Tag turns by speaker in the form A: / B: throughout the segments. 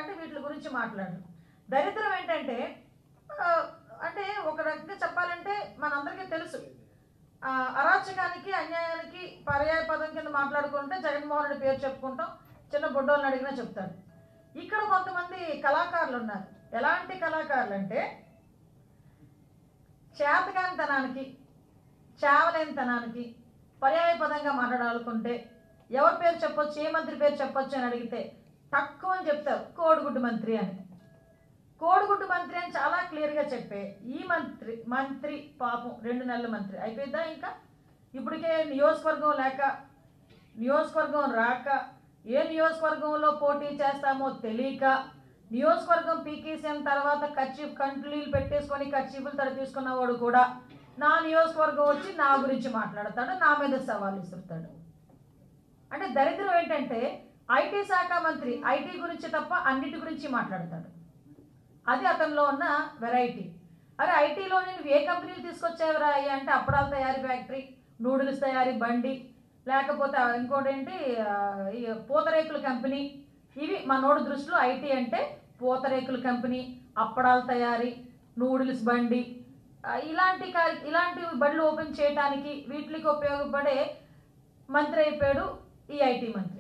A: మాట్లాడంటే వీటి గురించి మాట్లాడు దరిద్రం ఏంటంటే ఆ, అంటే ఒక రకంగా చెప్పాలంటే మనందరికీ తెలుసు ఆ, అరాచకానికి అన్యాయానికి పర్యాయ పదం కింద మాట్లాడుకుంటే జగన్మోహన్ రెడ్డి పేరు చెప్పుకుంటాం చిన్న బుడ్డోళ్ళని అడిగినా చెప్తాడు ఇక్కడ కొంతమంది కళాకారులు ఉన్నారు ఎలాంటి కళాకారులు అంటే చేతకానితనానికి చావలేనితనానికి పర్యాయ పదంగా మాట్లాడాలనుకుంటే ఎవరి పేరు చెప్పొచ్చు ఏ మంత్రి పేరు చెప్పొచ్చు అని అడిగితే తక్కువ అని చెప్తారు కోడిగుడ్డు మంత్రి అని కోడిగుడ్డు మంత్రి అని చాలా క్లియర్గా చెప్పే ఈ మంత్రి మంత్రి పాపం రెండు నెలల మంత్రి అయిపోయిద్దా ఇంకా ఇప్పటికే నియోజకవర్గం లేక నియోజకవర్గం రాక ఏ నియోజకవర్గంలో పోటీ చేస్తామో తెలియక నియోజకవర్గం పీకేసిన తర్వాత ఖర్చు కంట్లీలు పెట్టేసుకొని ఖర్చీపులు తడిపేసుకున్నవాడు కూడా నా నియోజకవర్గం వచ్చి నా గురించి మాట్లాడతాడు నా మీద సవాల్ ఇస్తుంటాడు అంటే దరిద్రం ఏంటంటే ఐటీ శాఖ మంత్రి ఐటీ గురించి తప్ప అన్నిటి గురించి మాట్లాడతాడు అది అతనిలో ఉన్న వెరైటీ అరే ఐటీలో నేను ఏ కంపెనీలు తీసుకొచ్చేవరా అయ్యా అంటే అప్పడాల తయారీ ఫ్యాక్టరీ నూడిల్స్ తయారీ బండి లేకపోతే ఇంకోటి ఏంటి ఆ, ఈ పూతరేకుల కంపెనీ ఇవి మనోడి దృష్టిలో ఐటీ అంటే పూతరేకుల కంపెనీ అప్పడాల తయారీ నూడిల్స్ బండి ఆ, ఇలాంటి కా- ఇలాంటి బండ్లు ఓపెన్ చేయడానికి వీటికి ఉపయోగపడే మంత్రి అయిపోయాడు ఈ ఐటీ మంత్రి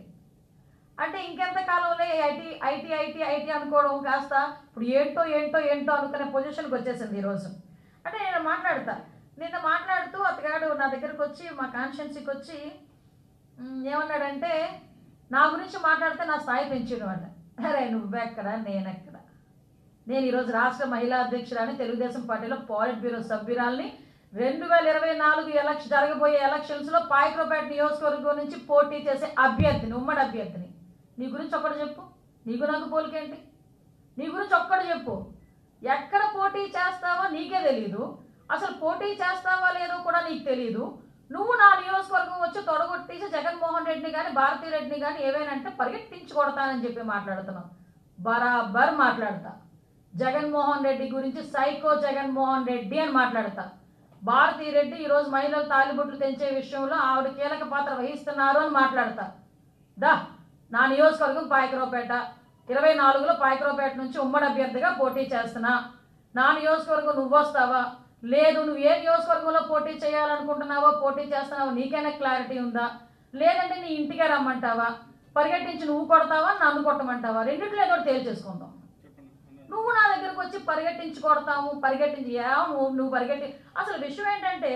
A: అంటే ఇంకెంత కాలంలో ఈ ఐటీ ఐటీ ఐటీ ఐటీ అనుకోవడం కాస్త ఇప్పుడు ఏంటో ఏంటో ఏంటో అనుకునే పొజిషన్కి వచ్చేసింది ఈరోజు అంటే నేను మాట్లాడతా నిన్న మాట్లాడుతూ అతగాడు నా దగ్గరకు వచ్చి మా కాన్షియన్సీకి వచ్చి "ఉమ్, ఏమన్నాడంటే నా గురించి మాట్లాడితే నా స్థాయి పెంచాడు అంట అరే నువ్వెక్కడ నేనెక్కడ నేను ఈరోజు రాష్ట్ర మహిళా అధ్యక్షురాని తెలుగుదేశం పార్టీలో పాలిట్ బ్యూరో సభ్యురాల్ని రెండు వేల ఇరవై నాలుగు ఎలక్షన్ జరగబోయే ఎలక్షన్స్లో పాయక్రోపేట నియోజకవర్గం నుంచి పోటీ చేసే అభ్యర్థిని ఉమ్మడి అభ్యర్థిని నీ గురించి ఒక్కటి చెప్పు నీకు నాకు పోలికేంటి నీ గురించి ఒక్కటి చెప్పు ఎక్కడ పోటీ చేస్తావో నీకే తెలియదు అసలు పోటీ చేస్తావా లేదో కూడా నీకు తెలియదు నువ్వు నా నియోజకవర్గం వచ్చి తొడగొట్టేసి జగన్మోహన్ రెడ్డిని కానీ భారతీ రెడ్డిని కానీ ఏవైనా అంటే పరిగెట్టించి కొడతానని చెప్పి మాట్లాడుతున్నావు బరాబర్ మాట్లాడతా జగన్మోహన్ రెడ్డి గురించి సైకో జగన్మోహన్ రెడ్డి అని మాట్లాడతా భారతీ రెడ్డి ఈరోజు మహిళలు తాలిబొట్లు తెంచే విషయంలో ఆవిడ కీలక పాత్ర వహిస్తున్నారు అని మాట్లాడతా దా నా నియోజకవర్గం పాయకరావుపేట ఇరవై నాలుగులో పాయకరావుపేట నుంచి ఉమ్మడి అభ్యర్థిగా పోటీ చేస్తున్నా నా నియోజకవర్గం నువ్వు వస్తావా లేదు నువ్వు ఏ నియోజకవర్గంలో పోటీ చేయాలనుకుంటున్నావో పోటీ చేస్తున్నావో నీకైనా క్లారిటీ ఉందా లేదంటే నీ ఇంటికే రమ్మంటావా పరిగెట్టించి నువ్వు కొడతావా నన్ను కొట్టమంటావా రెండిట్లో ఏదో ఒకటి తేల్చేసుకుందాం నువ్వు నా దగ్గరకు వచ్చి పరిగెట్టించి కొడతాము పరిగెట్టించి ఏ నువ్వు నువ్వు పరిగెట్టి అసలు విషయం ఏంటంటే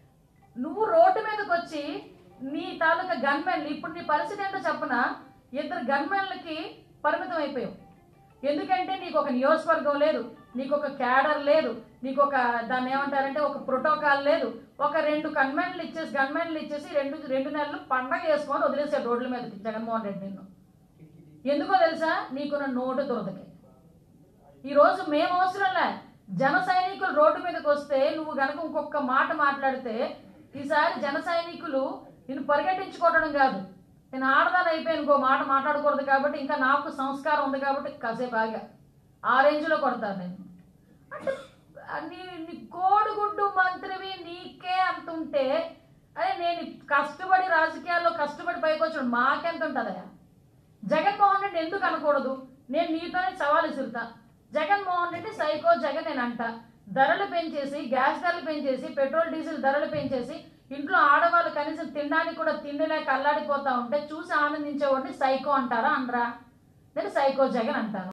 A: నువ్వు రోడ్డు మీదకి వచ్చి నీ తాలూకా గన్మెన్లు ఇప్పుడు నీ పరిస్థితి ఏంటో చెప్పనా ఇద్దరు గన్మెన్లకి పరిమితం అయిపోయావు ఎందుకంటే నీకు ఒక నియోజకవర్గం లేదు నీకు ఒక క్యాడర్ లేదు నీకు ఒక దాన్ని ఏమంటారంటే ఒక ప్రోటోకాల్ లేదు ఒక రెండు గన్మెన్లు ఇచ్చేసి గన్మెన్లు ఇచ్చేసి రెండు రెండు నెలలు పండగ చేసుకొని వదిలేసాడు రోడ్ల మీదకి జగన్మోహన్ రెడ్డి నిన్ను ఎందుకో తెలుసా నీకున్న నోటు దురదకి ఈరోజు మేము అవసరంలే జన సైనికులు రోడ్డు మీదకి వస్తే నువ్వు గనక ఇంకొక మాట మాట్లాడితే ఈసారి జన సైనికులు నిన్ను పరిగెట్టించుకోవడం కాదు నేను ఆడదాని అయిపోయి ఇంకో మాట మాట్లాడకూడదు కాబట్టి ఇంకా నాకు సంస్కారం ఉంది కాబట్టి కాసేపు ఆగా ఆ రేంజ్లో కొడతాను నేను అంటే నీ నీ కోడిగుడ్డు మంత్రివి నీకే అంత ఉంటే అరే నేను కష్టపడి రాజకీయాల్లో కష్టపడి పైకి వచ్చిన మాకెంత ఉంటుందయా జగన్మోహన్ రెడ్డి ఎందుకు అనకూడదు నేను నీతోనే సవాల్ ఇసురుతా జగన్మోహన్ రెడ్డి సైకో జగన్ నేను అంట ధరలు పెంచేసి గ్యాస్ ధరలు పెంచేసి పెట్రోల్ డీజిల్ ధరలు పెంచేసి ఇంట్లో ఆడవాళ్ళు కనీసం తినడానికి కూడా తిండి లేక అల్లాడిపోతా ఉంటే చూసి ఆనందించేవాడిని సైకో అంటారా అనరా నేను సైకో జగన్ అంటాను